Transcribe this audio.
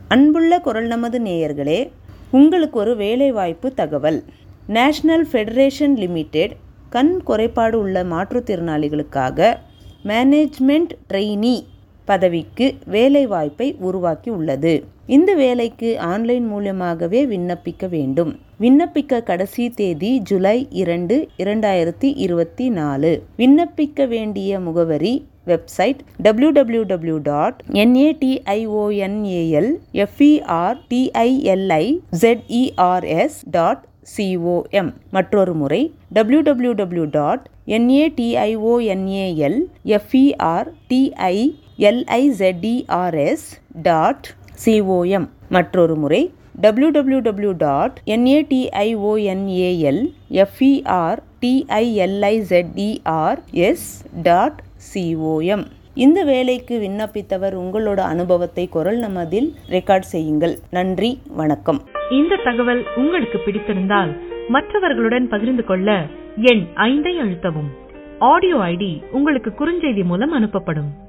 அன்புள்ள குரல் நமது நேயர்களே உங்களுக்கு ஒரு வேலைவாய்ப்பு தகவல் நேஷனல் ஃபெடரேஷன் லிமிடெட் கண் குறைபாடு உள்ள மாற்றுத்திறனாளிகளுக்காக மேனேஜ்மெண்ட் ட்ரெய்னி பதவிக்கு வேலைவாய்ப்பை உருவாக்கி உள்ளது இந்த வேலைக்கு ஆன்லைன் மூலமாகவே விண்ணப்பிக்க வேண்டும் விண்ணப்பிக்க கடைசி தேதி ஜூலை இரண்டு இரண்டாயிரத்தி இருபத்தி நாலு விண்ணப்பிக்க வேண்டிய முகவரி website W W W dot என்ஏடிஐஓஎன்ஏஎல் எஃப்இஆர் டிஐஎல்ஐ ஜெட்இஆர்எஸ் dot COM மற்றொரு முறை W W W dot என்ஏடிஐஓஎன்ஏஎல் எஃப்இஆர் DI எல்ஐசெட்இஆர்எஸ் dot COM மற்றொரு முறை W W W dot என்ஏடிஐஓஎன்ஏஎல் எஃப்இஆர் டிஐஎல்ஐசெட்இஆர்எஸ் dot COM இந்த வேலைக்கு விண்ணப்பித்தவர் உங்களோட அனுபவத்தை குரல் நமதில் ரெக்கார்ட் செய்யுங்கள் நன்றி வணக்கம் இந்த தகவல் உங்களுக்கு பிடித்திருந்தால் மற்றவர்களுடன் பகிர்ந்து கொள்ள எண் ஐந்தை அழுத்தவும் ஆடியோ ஐடி உங்களுக்கு குறுஞ்செய்தி மூலம் அனுப்பப்படும்